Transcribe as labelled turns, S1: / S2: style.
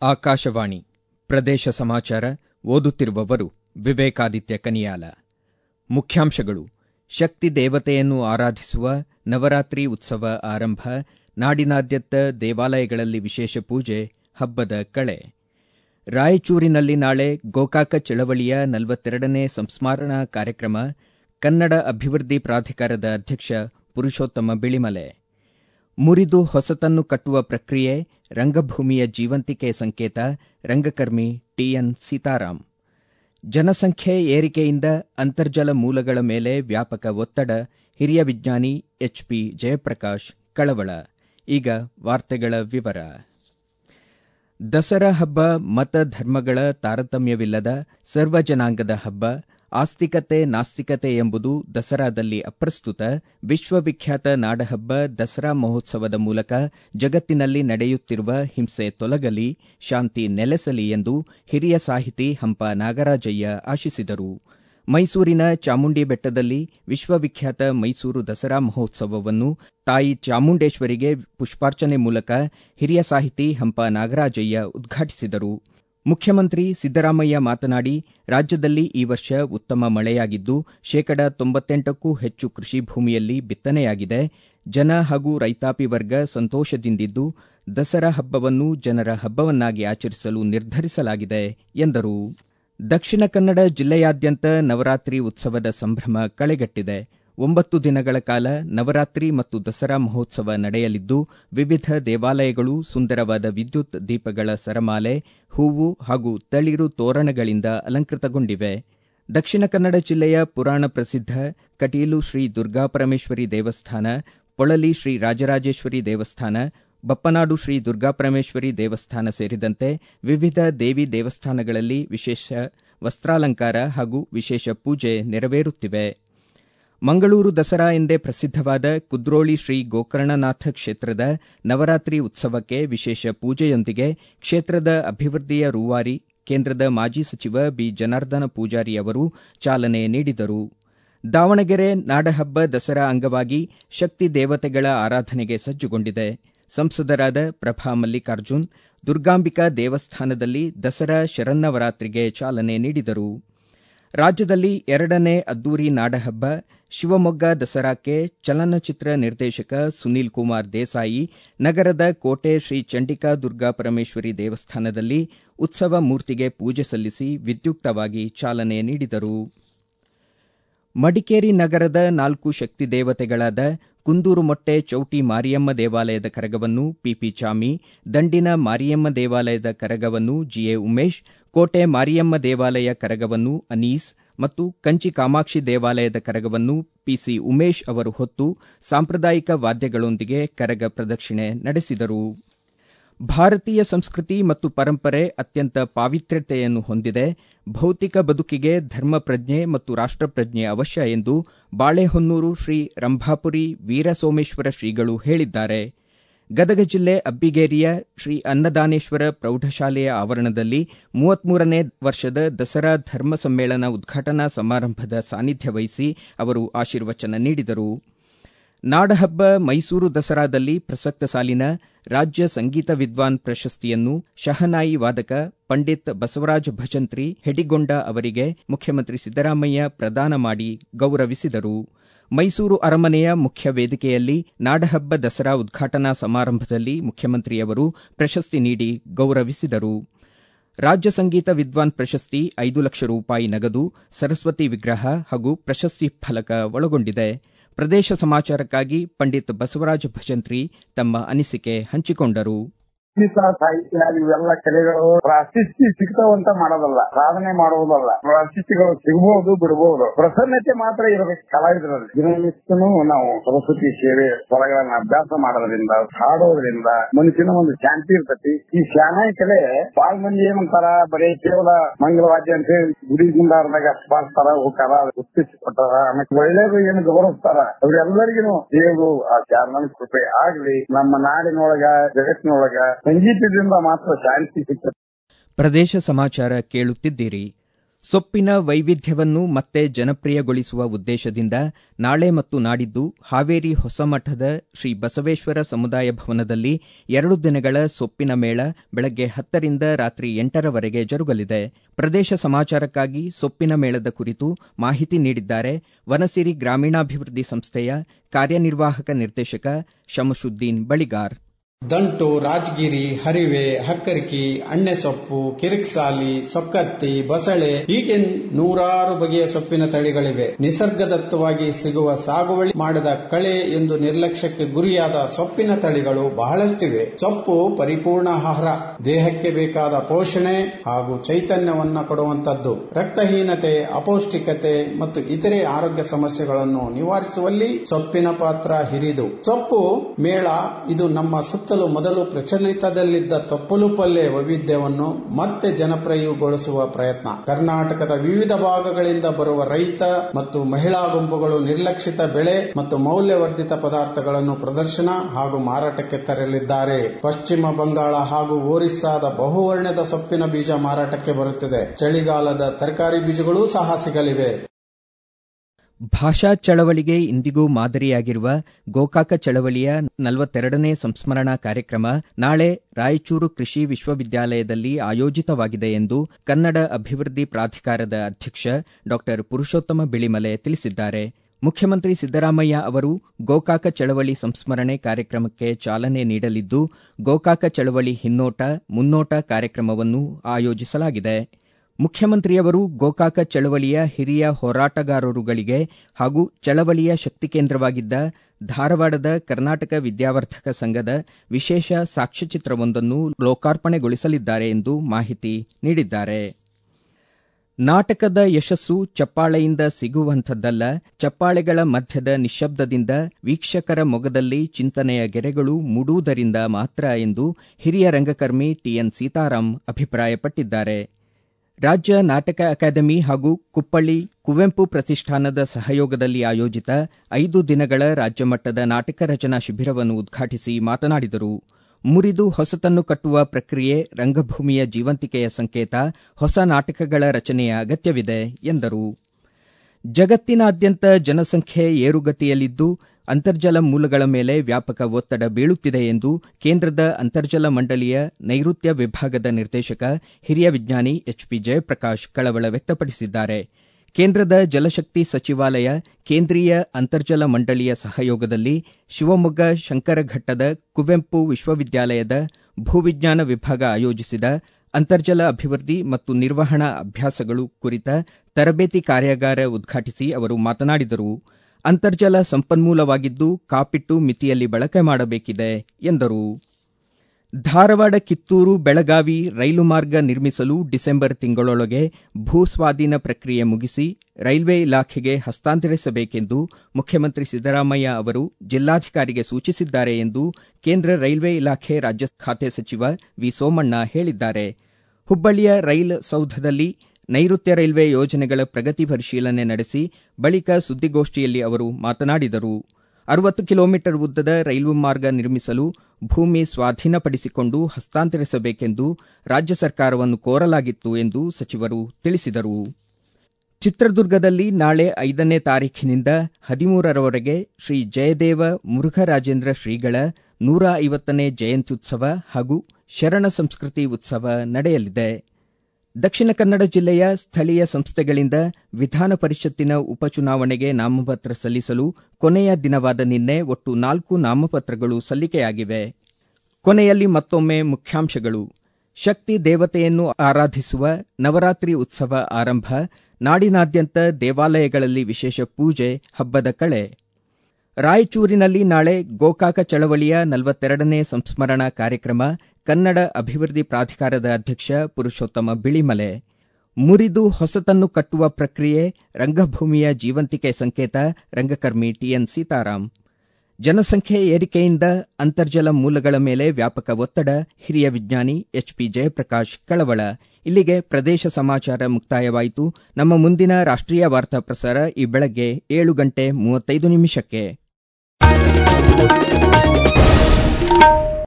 S1: ಆಕಾಶವಾಣಿ ಪ್ರದೇಶ ಸಮಾಚಾರ ಓದುತ್ತಿರುವವರು ವಿವೇಕಾದಿತ್ಯ ಕನಿಯಾಲ ಮುಖ್ಯಾಂಶಗಳು ಶಕ್ತಿ ದೇವತೆಯನ್ನು ಆರಾಧಿಸುವ ನವರಾತ್ರಿ ಉತ್ಸವ ಆರಂಭ ನಾಡಿನಾದ್ಯಂತ ದೇವಾಲಯಗಳಲ್ಲಿ ವಿಶೇಷ ಪೂಜೆ ಹಬ್ಬದ ಕಳೆ ರಾಯಚೂರಿನಲ್ಲಿ ನಾಳೆ ಗೋಕಾಕ ಚಳವಳಿಯ ನಲವತ್ತೆರಡನೇ ಸಂಸ್ಮರಣಾ ಕಾರ್ಯಕ್ರಮ ಕನ್ನಡ ಅಭಿವೃದ್ಧಿ ಪ್ರಾಧಿಕಾರದ ಅಧ್ಯಕ್ಷ ಪುರುಷೋತ್ತಮ ಬಿಳಿಮಲೆ ಮುರಿದು ಹೊಸತನ್ನು ಕಟ್ಟುವ ಪ್ರಕ್ರಿಯೆ ರಂಗಭೂಮಿಯ ಜೀವಂತಿಕೆ ಸಂಕೇತ ರಂಗಕರ್ಮಿ ಟಿಎನ್ ಸೀತಾರಾಂ ಜನಸಂಖ್ಯೆ ಏರಿಕೆಯಿಂದ ಅಂತರ್ಜಲ ಮೂಲಗಳ ಮೇಲೆ ವ್ಯಾಪಕ ಒತ್ತಡ ಹಿರಿಯ ವಿಜ್ಞಾನಿ ಎಚ್ಪಿ ಜಯಪ್ರಕಾಶ್ ಕಳವಳ ಈಗ ವಾರ್ತೆಗಳ ವಿವರ ದಸರಾ ಹಬ್ಬ ಮತ ಧರ್ಮಗಳ ತಾರತಮ್ಯವಿಲ್ಲದ ಸರ್ವಜನಾಂಗದ ಹಬ್ಬ ಆಸ್ತಿಕತೆ ನಾಸ್ತಿಕತೆ ಎಂಬುದು ದಸರಾದಲ್ಲಿ ಅಪ್ರಸ್ತುತ ವಿಶ್ವವಿಖ್ಯಾತ ನಾಡಹಬ್ಬ ದಸರಾ ಮಹೋತ್ಸವದ ಮೂಲಕ ಜಗತ್ತಿನಲ್ಲಿ ನಡೆಯುತ್ತಿರುವ ಹಿಂಸೆ ತೊಲಗಲಿ ಶಾಂತಿ ನೆಲೆಸಲಿ ಎಂದು ಹಿರಿಯ ಸಾಹಿತಿ ಹಂಪ ನಾಗರಾಜಯ್ಯ ಆಶಿಸಿದರು ಮೈಸೂರಿನ ಚಾಮುಂಡಿ ಬೆಟ್ಟದಲ್ಲಿ ವಿಶ್ವವಿಖ್ಯಾತ ಮೈಸೂರು ದಸರಾ ಮಹೋತ್ಸವವನ್ನು ತಾಯಿ ಚಾಮುಂಡೇಶ್ವರಿಗೆ ಪುಷ್ಪಾರ್ಚನೆ ಮೂಲಕ ಹಿರಿಯ ಸಾಹಿತಿ ಹಂಪ ನಾಗರಾಜಯ್ಯ ಉದ್ಘಾಟಿಸಿದರು ಮುಖ್ಯಮಂತ್ರಿ ಸಿದ್ದರಾಮಯ್ಯ ಮಾತನಾಡಿ ರಾಜ್ಯದಲ್ಲಿ ಈ ವರ್ಷ ಉತ್ತಮ ಮಳೆಯಾಗಿದ್ದು ಶೇಕಡ ತೊಂಬತ್ತೆಂಟಕ್ಕೂ ಹೆಚ್ಚು ಕೃಷಿ ಭೂಮಿಯಲ್ಲಿ ಬಿತ್ತನೆಯಾಗಿದೆ ಜನ ಹಾಗೂ ರೈತಾಪಿ ವರ್ಗ ಸಂತೋಷದಿಂದಿದ್ದು ದಸರಾ ಹಬ್ಬವನ್ನು ಜನರ ಹಬ್ಬವನ್ನಾಗಿ ಆಚರಿಸಲು ನಿರ್ಧರಿಸಲಾಗಿದೆ ಎಂದರು ದಕ್ಷಿಣ ಕನ್ನಡ ಜಿಲ್ಲೆಯಾದ್ಯಂತ ನವರಾತ್ರಿ ಉತ್ಸವದ ಸಂಭ್ರಮ ಕಳೆಗಟ್ಟಿದೆ ಒಂಬತ್ತು ದಿನಗಳ ಕಾಲ ನವರಾತ್ರಿ ಮತ್ತು ದಸರಾ ಮಹೋತ್ಸವ ನಡೆಯಲಿದ್ದು ವಿವಿಧ ದೇವಾಲಯಗಳು ಸುಂದರವಾದ ವಿದ್ಯುತ್ ದೀಪಗಳ ಸರಮಾಲೆ ಹೂವು ಹಾಗೂ ತಳಿರು ತೋರಣಗಳಿಂದ ಅಲಂಕೃತಗೊಂಡಿವೆ ದಕ್ಷಿಣ ಕನ್ನಡ ಜಿಲ್ಲೆಯ ಪುರಾಣ ಪ್ರಸಿದ್ಧ ಕಟೀಲು ಶ್ರೀ ದುರ್ಗಾಪರಮೇಶ್ವರಿ ದೇವಸ್ಥಾನ ಪೊಳಲಿ ಶ್ರೀ ರಾಜರಾಜೇಶ್ವರಿ ದೇವಸ್ಥಾನ ಬಪ್ಪನಾಡು ಶ್ರೀ ದುರ್ಗಾಪರಮೇಶ್ವರಿ ದೇವಸ್ಥಾನ ಸೇರಿದಂತೆ ವಿವಿಧ ದೇವಿ ದೇವಸ್ಥಾನಗಳಲ್ಲಿ ವಿಶೇಷ ವಸ್ತ್ರಾಲಂಕಾರ ಹಾಗೂ ವಿಶೇಷ ಪೂಜೆ ನೆರವೇರುತ್ತಿವೆ ಮಂಗಳೂರು ದಸರಾ ಎಂದೇ ಪ್ರಸಿದ್ದವಾದ ಕುದ್ರೋಳಿ ಶ್ರೀ ಗೋಕರ್ಣನಾಥ ಕ್ಷೇತ್ರದ ನವರಾತ್ರಿ ಉತ್ಸವಕ್ಕೆ ವಿಶೇಷ ಪೂಜೆಯೊಂದಿಗೆ ಕ್ಷೇತ್ರದ ಅಭಿವೃದ್ಧಿಯ ರೂವಾರಿ ಕೇಂದ್ರದ ಮಾಜಿ ಸಚಿವ ಬಿ ಜನಾರ್ದನ ಪೂಜಾರಿ ಅವರು ಚಾಲನೆ ನೀಡಿದರು ದಾವಣಗೆರೆ ನಾಡಹಬ್ಬ ದಸರಾ ಅಂಗವಾಗಿ ಶಕ್ತಿ ದೇವತೆಗಳ ಆರಾಧನೆಗೆ ಸಜ್ಜುಗೊಂಡಿದೆ ಸಂಸದರಾದ ಪ್ರಭಾ ಮಲ್ಲಿಕಾರ್ಜುನ್ ದುರ್ಗಾಂಬಿಕಾ ದೇವಸ್ಥಾನದಲ್ಲಿ ದಸರಾ ಶರನ್ನವರಾತ್ರಿಗೆ ಚಾಲನೆ ನೀಡಿದರು ರಾಜ್ಯದಲ್ಲಿ ಎರಡನೇ ಅದ್ದೂರಿ ನಾಡಹಬ್ಬ ಶಿವಮೊಗ್ಗ ದಸರಾಕ್ಕೆ ಚಲನಚಿತ್ರ ನಿರ್ದೇಶಕ ಸುನೀಲ್ ಕುಮಾರ್ ದೇಸಾಯಿ ನಗರದ ಕೋಟೆ ಶ್ರೀ ಚಂಡಿಕಾ ದುರ್ಗಾ ಪರಮೇಶ್ವರಿ ದೇವಸ್ಥಾನದಲ್ಲಿ ಉತ್ಸವ ಮೂರ್ತಿಗೆ ಪೂಜೆ ಸಲ್ಲಿಸಿ ವಿದ್ಯುಕ್ತವಾಗಿ ಚಾಲನೆ ನೀಡಿದರು ಮಡಿಕೇರಿ ನಗರದ ನಾಲ್ಕು ಶಕ್ತಿ ದೇವತೆಗಳಾದ ಕುಂದೂರು ಮೊಟ್ಟೆ ಚೌಟಿ ಮಾರಿಯಮ್ಮ ದೇವಾಲಯದ ಕರಗವನ್ನು ಪಿಪಿ ಚಾಮಿ ದಂಡಿನ ಮಾರಿಯಮ್ಮ ದೇವಾಲಯದ ಕರಗವನ್ನು ಜಿಎ ಉಮೇಶ್ ಕೋಟೆ ಮಾರಿಯಮ್ಮ ದೇವಾಲಯ ಕರಗವನ್ನು ಅನೀಸ್ ಮತ್ತು ಕಂಚಿ ಕಾಮಾಕ್ಷಿ ದೇವಾಲಯದ ಕರಗವನ್ನು ಪಿಸಿ ಉಮೇಶ್ ಅವರು ಹೊತ್ತು ಸಾಂಪ್ರದಾಯಿಕ ವಾದ್ಯಗಳೊಂದಿಗೆ ಕರಗ ಪ್ರದಕ್ಷಿಣೆ ನಡೆಸಿದರು ಭಾರತೀಯ ಸಂಸ್ಕೃತಿ ಮತ್ತು ಪರಂಪರೆ ಅತ್ಯಂತ ಪಾವಿತ್ರ್ಯತೆಯನ್ನು ಹೊಂದಿದೆ ಭೌತಿಕ ಬದುಕಿಗೆ ಧರ್ಮ ಪ್ರಜ್ಞೆ ಮತ್ತು ರಾಷ್ಟಪ್ರಜ್ಞೆ ಅವಶ್ಯ ಎಂದು ಬಾಳೆಹೊನ್ನೂರು ಶ್ರೀ ರಂಭಾಪುರಿ ವೀರಸೋಮೇಶ್ವರ ಶ್ರೀಗಳು ಹೇಳಿದ್ದಾರೆ ಗದಗ ಜಿಲ್ಲೆ ಅಬ್ಬಿಗೇರಿಯ ಶ್ರೀ ಅನ್ನದಾನೇಶ್ವರ ಪ್ರೌಢಶಾಲೆಯ ಆವರಣದಲ್ಲಿ ಮೂವತ್ಮೂರನೇ ವರ್ಷದ ದಸರಾ ಧರ್ಮ ಸಮ್ಮೇಳನ ಉದ್ಘಾಟನಾ ಸಮಾರಂಭದ ಸಾನ್ನಿಧ್ಯ ವಹಿಸಿ ಅವರು ಆಶೀರ್ವಚನ ನೀಡಿದರು ನಾಡಹಬ್ಬ ಮೈಸೂರು ದಸರಾದಲ್ಲಿ ಪ್ರಸಕ್ತ ಸಾಲಿನ ರಾಜ್ಯ ಸಂಗೀತ ವಿದ್ವಾನ್ ಪ್ರಶಸ್ತಿಯನ್ನು ಶಹನಾಯಿ ವಾದಕ ಪಂಡಿತ್ ಬಸವರಾಜ ಭಜಂತ್ರಿ ಹೆಡಿಗೊಂಡ ಅವರಿಗೆ ಮುಖ್ಯಮಂತ್ರಿ ಸಿದ್ದರಾಮಯ್ಯ ಪ್ರದಾನ ಮಾಡಿ ಗೌರವಿಸಿದರು ಮೈಸೂರು ಅರಮನೆಯ ಮುಖ್ಯ ವೇದಿಕೆಯಲ್ಲಿ ನಾಡಹಬ್ಬ ದಸರಾ ಉದ್ಘಾಟನಾ ಸಮಾರಂಭದಲ್ಲಿ ಮುಖ್ಯಮಂತ್ರಿಯವರು ಪ್ರಶಸ್ತಿ ನೀಡಿ ಗೌರವಿಸಿದರು ರಾಜ್ಯ ಸಂಗೀತ ವಿದ್ವಾನ್ ಪ್ರಶಸ್ತಿ ಐದು ಲಕ್ಷ ರೂಪಾಯಿ ನಗದು ಸರಸ್ವತಿ ವಿಗ್ರಹ ಹಾಗೂ ಪ್ರಶಸ್ತಿ ಫಲಕ ಒಳಗೊಂಡಿದೆ ಪ್ರದೇಶ ಸಮಾಚಾರಕ್ಕಾಗಿ ಪಂಡಿತ್ ಬಸವರಾಜ ಭಜಂತ್ರಿ ತಮ್ಮ ಅನಿಸಿಕೆ ಹಂಚಿಕೊಂಡರು
S2: ಸಂಗೀತ ಸಾಹಿತ್ಯ ಇವೆಲ್ಲ ಕಲೆಗಳು ಪ್ರಾಶಸ್ತಿ ಸಿಗ್ತಾವಂತ ಮಾಡೋದಲ್ಲ ಸಾಧನೆ ಮಾಡುವುದಲ್ಲ ಪ್ರಾಶಸ್ತಿಗಳು ಸಿಗಬಹುದು ಬಿಡಬಹುದು ಪ್ರಸನ್ನತೆ ಮಾತ್ರ ಇರಬೇಕು ಕಲಾವಿದರಲ್ಲಿ ದಿನನಿತ್ಯನೂ ನಾವು ಸರಸ್ವತಿ ಸೇವೆ ಸ್ಥಳಗಳನ್ನ ಅಭ್ಯಾಸ ಮಾಡೋದ್ರಿಂದ ಹಾಡೋದ್ರಿಂದ ಮನುಷ್ಯನ ಒಂದು ಶಾಂತಿ ಇರ್ತತಿ ಈ ಶಾನಾಯಿ ಕಲೆ ಬಾಳ್ ಮಂದಿ ಏನಂತಾರ ಬರೀ ಕೇವಲ ಮಂಗಳವಾದ್ಯ ಅಂತ ಹೇಳಿ ಗುಡಿ ಗುಂಡಾರದಾಗ ಬಾಳ್ತಾರ ಹೋಗ್ತಾರ ಉತ್ತಿಸಿ ಕೊಟ್ಟಾರ ಆಮೇಲೆ ಒಳ್ಳೇದು ಏನು ಗೌರವಿಸ್ತಾರ ಅವ್ರೆಲ್ಲರಿಗೂ ದೇವರು ಆ ಶಾರಣ ಕೃಪೆ ಆಗ್ಲಿ ನಮ್ಮ ನಾಡಿನೊಳಗ ಜಗತ್ತಿನೊಳಗ ಸಂಗೀತದಿಂದ ಮಾತ್ರ ಶಾಂತಿ ಸಿಗ್ತದೆ
S1: ಪ್ರದೇಶ ಸಮಾಚಾರ ಕೇಳುತ್ತಿದ್ದೀರಿ ಸೊಪ್ಪಿನ ವೈವಿಧ್ಯವನ್ನು ಮತ್ತೆ ಜನಪ್ರಿಯಗೊಳಿಸುವ ಉದ್ದೇಶದಿಂದ ನಾಳೆ ಮತ್ತು ನಾಡಿದ್ದು ಹಾವೇರಿ ಹೊಸಮಠದ ಶ್ರೀ ಬಸವೇಶ್ವರ ಸಮುದಾಯ ಭವನದಲ್ಲಿ ಎರಡು ದಿನಗಳ ಸೊಪ್ಪಿನ ಮೇಳ ಬೆಳಗ್ಗೆ ಹತ್ತರಿಂದ ರಾತ್ರಿ ಎಂಟರವರೆಗೆ ಜರುಗಲಿದೆ ಪ್ರದೇಶ ಸಮಾಚಾರಕ್ಕಾಗಿ ಸೊಪ್ಪಿನ ಮೇಳದ ಕುರಿತು ಮಾಹಿತಿ ನೀಡಿದ್ದಾರೆ ವನಸಿರಿ ಗ್ರಾಮೀಣಾಭಿವೃದ್ಧಿ ಸಂಸ್ಥೆಯ ಕಾರ್ಯನಿರ್ವಾಹಕ ನಿರ್ದೇಶಕ ಶಮಶುದ್ದೀನ್ ಬಳಿಗಾರ್
S3: ದಂಟು ರಾಜಗಿರಿ ಹರಿವೆ ಹಕ್ಕರಿಕಿ ಅಣ್ಣೆಸೊಪ್ಪು ಕಿರಿಕ್ಸಾಲಿ ಸೊಕ್ಕತ್ತಿ ಬಸಳೆ ಹೀಗೆ ನೂರಾರು ಬಗೆಯ ಸೊಪ್ಪಿನ ತಳಿಗಳಿವೆ ನಿಸರ್ಗದತ್ತವಾಗಿ ಸಿಗುವ ಸಾಗುವಳಿ ಮಾಡದ ಕಳೆ ಎಂದು ನಿರ್ಲಕ್ಷ್ಯಕ್ಕೆ ಗುರಿಯಾದ ಸೊಪ್ಪಿನ ತಳಿಗಳು ಬಹಳಷ್ಟಿವೆ ಸೊಪ್ಪು ಪರಿಪೂರ್ಣ ಆಹಾರ ದೇಹಕ್ಕೆ ಬೇಕಾದ ಪೋಷಣೆ ಹಾಗೂ ಚೈತನ್ಯವನ್ನ ಕೊಡುವಂತದ್ದು ರಕ್ತಹೀನತೆ ಅಪೌಷ್ಟಿಕತೆ ಮತ್ತು ಇತರೆ ಆರೋಗ್ಯ ಸಮಸ್ಯೆಗಳನ್ನು ನಿವಾರಿಸುವಲ್ಲಿ ಸೊಪ್ಪಿನ ಪಾತ್ರ ಹಿರಿದು ಸೊಪ್ಪು ಮೇಳ ಇದು ನಮ್ಮ ಸುತ್ತ ಸುತ್ತಲೂ ಮೊದಲು ಪ್ರಚಲಿತದಲ್ಲಿದ್ದ ತೊಪ್ಪಲು ಪಲ್ಲೆ ವೈವಿಧ್ಯವನ್ನು ಮತ್ತೆ ಜನಪ್ರಿಯಗೊಳಿಸುವ ಪ್ರಯತ್ನ ಕರ್ನಾಟಕದ ವಿವಿಧ ಭಾಗಗಳಿಂದ ಬರುವ ರೈತ ಮತ್ತು ಮಹಿಳಾ ಗುಂಪುಗಳು ನಿರ್ಲಕ್ಷಿತ ಬೆಳೆ ಮತ್ತು ಮೌಲ್ಯವರ್ಧಿತ ಪದಾರ್ಥಗಳನ್ನು ಪ್ರದರ್ಶನ ಹಾಗೂ ಮಾರಾಟಕ್ಕೆ ತರಲಿದ್ದಾರೆ ಪಶ್ಚಿಮ ಬಂಗಾಳ ಹಾಗೂ ಒರಿಸ್ಸಾದ ಬಹುವರ್ಣದ ಸೊಪ್ಪಿನ ಬೀಜ ಮಾರಾಟಕ್ಕೆ ಬರುತ್ತಿದೆ ಚಳಿಗಾಲದ ತರಕಾರಿ ಬೀಜಗಳೂ ಸಹ ಸಿಗಲಿವೆ
S1: ಭಾಷಾ ಚಳವಳಿಗೆ ಇಂದಿಗೂ ಮಾದರಿಯಾಗಿರುವ ಗೋಕಾಕ ಚಳವಳಿಯ ನಲವತ್ತೆರಡನೇ ಸಂಸ್ಮರಣಾ ಕಾರ್ಯಕ್ರಮ ನಾಳೆ ರಾಯಚೂರು ಕೃಷಿ ವಿಶ್ವವಿದ್ಯಾಲಯದಲ್ಲಿ ಆಯೋಜಿತವಾಗಿದೆ ಎಂದು ಕನ್ನಡ ಅಭಿವೃದ್ಧಿ ಪ್ರಾಧಿಕಾರದ ಅಧ್ಯಕ್ಷ ಡಾ ಪುರುಷೋತ್ತಮ ಬಿಳಿಮಲೆ ತಿಳಿಸಿದ್ದಾರೆ ಮುಖ್ಯಮಂತ್ರಿ ಸಿದ್ದರಾಮಯ್ಯ ಅವರು ಗೋಕಾಕ ಚಳವಳಿ ಸಂಸ್ಮರಣೆ ಕಾರ್ಯಕ್ರಮಕ್ಕೆ ಚಾಲನೆ ನೀಡಲಿದ್ದು ಗೋಕಾಕ ಚಳವಳಿ ಹಿನ್ನೋಟ ಮುನ್ನೋಟ ಕಾರ್ಯಕ್ರಮವನ್ನು ಆಯೋಜಿಸಲಾಗಿದೆ ಮುಖ್ಯಮಂತ್ರಿಯವರು ಗೋಕಾಕ ಚಳವಳಿಯ ಹಿರಿಯ ಹೋರಾಟಗಾರರುಗಳಿಗೆ ಹಾಗೂ ಚಳವಳಿಯ ಶಕ್ತಿ ಕೇಂದ್ರವಾಗಿದ್ದ ಧಾರವಾಡದ ಕರ್ನಾಟಕ ವಿದ್ಯಾವರ್ಧಕ ಸಂಘದ ವಿಶೇಷ ಸಾಕ್ಷ್ಯಚಿತ್ರವೊಂದನ್ನು ಲೋಕಾರ್ಪಣೆಗೊಳಿಸಲಿದ್ದಾರೆ ಎಂದು ಮಾಹಿತಿ ನೀಡಿದ್ದಾರೆ ನಾಟಕದ ಯಶಸ್ಸು ಚಪ್ಪಾಳೆಯಿಂದ ಸಿಗುವಂಥದ್ದಲ್ಲ ಚಪ್ಪಾಳೆಗಳ ಮಧ್ಯದ ನಿಶ್ಶಬ್ದದಿಂದ ವೀಕ್ಷಕರ ಮೊಗದಲ್ಲಿ ಚಿಂತನೆಯ ಗೆರೆಗಳು ಮೂಡುವುದರಿಂದ ಮಾತ್ರ ಎಂದು ಹಿರಿಯ ರಂಗಕರ್ಮಿ ಟಿಎನ್ ಸೀತಾರಾಂ ಅಭಿಪ್ರಾಯಪಟ್ಟಿದ್ದಾರೆ ರಾಜ್ಯ ನಾಟಕ ಅಕಾಡೆಮಿ ಹಾಗೂ ಕುಪ್ಪಳ್ಳಿ ಕುವೆಂಪು ಪ್ರತಿಷ್ಠಾನದ ಸಹಯೋಗದಲ್ಲಿ ಆಯೋಜಿತ ಐದು ದಿನಗಳ ರಾಜ್ಯಮಟ್ಟದ ನಾಟಕ ರಚನಾ ಶಿಬಿರವನ್ನು ಉದ್ಘಾಟಿಸಿ ಮಾತನಾಡಿದರು ಮುರಿದು ಹೊಸತನ್ನು ಕಟ್ಟುವ ಪ್ರಕ್ರಿಯೆ ರಂಗಭೂಮಿಯ ಜೀವಂತಿಕೆಯ ಸಂಕೇತ ಹೊಸ ನಾಟಕಗಳ ರಚನೆಯ ಅಗತ್ಯವಿದೆ ಎಂದರು ಜಗತ್ತಿನಾದ್ಯಂತ ಜನಸಂಖ್ಯೆ ಏರುಗತಿಯಲ್ಲಿದ್ದು ಅಂತರ್ಜಲ ಮೂಲಗಳ ಮೇಲೆ ವ್ಯಾಪಕ ಒತ್ತಡ ಬೀಳುತ್ತಿದೆ ಎಂದು ಕೇಂದ್ರದ ಅಂತರ್ಜಲ ಮಂಡಳಿಯ ನೈಋತ್ಯ ವಿಭಾಗದ ನಿರ್ದೇಶಕ ಹಿರಿಯ ವಿಜ್ಞಾನಿ ಎಚ್ಪಿ ಜಯಪ್ರಕಾಶ್ ಕಳವಳ ವ್ಯಕ್ತಪಡಿಸಿದ್ದಾರೆ ಕೇಂದ್ರದ ಜಲಶಕ್ತಿ ಸಚಿವಾಲಯ ಕೇಂದ್ರೀಯ ಅಂತರ್ಜಲ ಮಂಡಳಿಯ ಸಹಯೋಗದಲ್ಲಿ ಶಿವಮೊಗ್ಗ ಶಂಕರಘಟ್ಟದ ಕುವೆಂಪು ವಿಶ್ವವಿದ್ಯಾಲಯದ ಭೂವಿಜ್ಞಾನ ವಿಭಾಗ ಆಯೋಜಿಸಿದ ಅಂತರ್ಜಲ ಅಭಿವೃದ್ಧಿ ಮತ್ತು ನಿರ್ವಹಣಾ ಅಭ್ಯಾಸಗಳು ಕುರಿತ ತರಬೇತಿ ಕಾರ್ಯಾಗಾರ ಉದ್ಘಾಟಿಸಿ ಅವರು ಮಾತನಾಡಿದರು ಅಂತರ್ಜಲ ಸಂಪನ್ಮೂಲವಾಗಿದ್ದು ಕಾಪಿಟ್ಟು ಮಿತಿಯಲ್ಲಿ ಬಳಕೆ ಮಾಡಬೇಕಿದೆ ಎಂದರು ಧಾರವಾಡ ಕಿತ್ತೂರು ಬೆಳಗಾವಿ ರೈಲು ಮಾರ್ಗ ನಿರ್ಮಿಸಲು ಡಿಸೆಂಬರ್ ತಿಂಗಳೊಳಗೆ ಭೂ ಸ್ವಾಧೀನ ಪ್ರಕ್ರಿಯೆ ಮುಗಿಸಿ ರೈಲ್ವೆ ಇಲಾಖೆಗೆ ಹಸ್ತಾಂತರಿಸಬೇಕೆಂದು ಮುಖ್ಯಮಂತ್ರಿ ಸಿದ್ದರಾಮಯ್ಯ ಅವರು ಜಿಲ್ಲಾಧಿಕಾರಿಗೆ ಸೂಚಿಸಿದ್ದಾರೆ ಎಂದು ಕೇಂದ್ರ ರೈಲ್ವೆ ಇಲಾಖೆ ರಾಜ್ಯ ಖಾತೆ ಸಚಿವ ವಿ ಸೋಮಣ್ಣ ಹೇಳಿದ್ದಾರೆ ಹುಬ್ಬಳ್ಳಿಯ ರೈಲ್ ಸೌಧದಲ್ಲಿ ನೈಋತ್ಯ ರೈಲ್ವೆ ಯೋಜನೆಗಳ ಪ್ರಗತಿ ಪರಿಶೀಲನೆ ನಡೆಸಿ ಬಳಿಕ ಸುದ್ದಿಗೋಷ್ಠಿಯಲ್ಲಿ ಅವರು ಮಾತನಾಡಿದರು ಅರವತ್ತು ಕಿಲೋಮೀಟರ್ ಉದ್ದದ ರೈಲು ಮಾರ್ಗ ನಿರ್ಮಿಸಲು ಭೂಮಿ ಸ್ವಾಧೀನಪಡಿಸಿಕೊಂಡು ಹಸ್ತಾಂತರಿಸಬೇಕೆಂದು ರಾಜ್ಯ ಸರ್ಕಾರವನ್ನು ಕೋರಲಾಗಿತ್ತು ಎಂದು ಸಚಿವರು ತಿಳಿಸಿದರು ಚಿತ್ರದುರ್ಗದಲ್ಲಿ ನಾಳೆ ಐದನೇ ತಾರೀಖಿನಿಂದ ಹದಿಮೂರರವರೆಗೆ ಶ್ರೀ ಜಯದೇವ ಮುರುಘರಾಜೇಂದ್ರ ಶ್ರೀಗಳ ನೂರ ಐವತ್ತನೇ ಜಯಂತ್ಯುತ್ಸವ ಹಾಗೂ ಶರಣ ಸಂಸ್ಕೃತಿ ಉತ್ಸವ ನಡೆಯಲಿದೆ ದಕ್ಷಿಣ ಕನ್ನಡ ಜಿಲ್ಲೆಯ ಸ್ಥಳೀಯ ಸಂಸ್ಥೆಗಳಿಂದ ವಿಧಾನ ಪರಿಷತ್ತಿನ ಉಪಚುನಾವಣೆಗೆ ನಾಮಪತ್ರ ಸಲ್ಲಿಸಲು ಕೊನೆಯ ದಿನವಾದ ನಿನ್ನೆ ಒಟ್ಟು ನಾಲ್ಕು ನಾಮಪತ್ರಗಳು ಸಲ್ಲಿಕೆಯಾಗಿವೆ ಕೊನೆಯಲ್ಲಿ ಮತ್ತೊಮ್ಮೆ ಮುಖ್ಯಾಂಶಗಳು ಶಕ್ತಿ ದೇವತೆಯನ್ನು ಆರಾಧಿಸುವ ನವರಾತ್ರಿ ಉತ್ಸವ ಆರಂಭ ನಾಡಿನಾದ್ಯಂತ ದೇವಾಲಯಗಳಲ್ಲಿ ವಿಶೇಷ ಪೂಜೆ ಹಬ್ಬದ ಕಳೆ ರಾಯಚೂರಿನಲ್ಲಿ ನಾಳೆ ಗೋಕಾಕ ಚಳವಳಿಯ ನಲವತ್ತೆರಡನೇ ಸಂಸ್ಮರಣಾ ಕಾರ್ಯಕ್ರಮ ಕನ್ನಡ ಅಭಿವೃದ್ಧಿ ಪ್ರಾಧಿಕಾರದ ಅಧ್ಯಕ್ಷ ಪುರುಷೋತ್ತಮ ಬಿಳಿಮಲೆ ಮುರಿದು ಹೊಸತನ್ನು ಕಟ್ಟುವ ಪ್ರಕ್ರಿಯೆ ರಂಗಭೂಮಿಯ ಜೀವಂತಿಕೆ ಸಂಕೇತ ರಂಗಕರ್ಮಿ ಟಿಎನ್ ಸೀತಾರಾಂ ಜನಸಂಖ್ಯೆ ಏರಿಕೆಯಿಂದ ಅಂತರ್ಜಲ ಮೂಲಗಳ ಮೇಲೆ ವ್ಯಾಪಕ ಒತ್ತಡ ಹಿರಿಯ ವಿಜ್ಞಾನಿ ಎಚ್ಪಿ ಜಯಪ್ರಕಾಶ್ ಕಳವಳ ಇಲ್ಲಿಗೆ ಪ್ರದೇಶ ಸಮಾಚಾರ ಮುಕ್ತಾಯವಾಯಿತು ನಮ್ಮ ಮುಂದಿನ ರಾಷ್ಟ್ರೀಯ ವಾರ್ತಾ ಪ್ರಸಾರ ಈ ಬೆಳಗ್ಗೆ ಏಳು ಗಂಟೆ ಮೂವತ್ತೈದು ನಿಮಿಷಕ್ಕೆ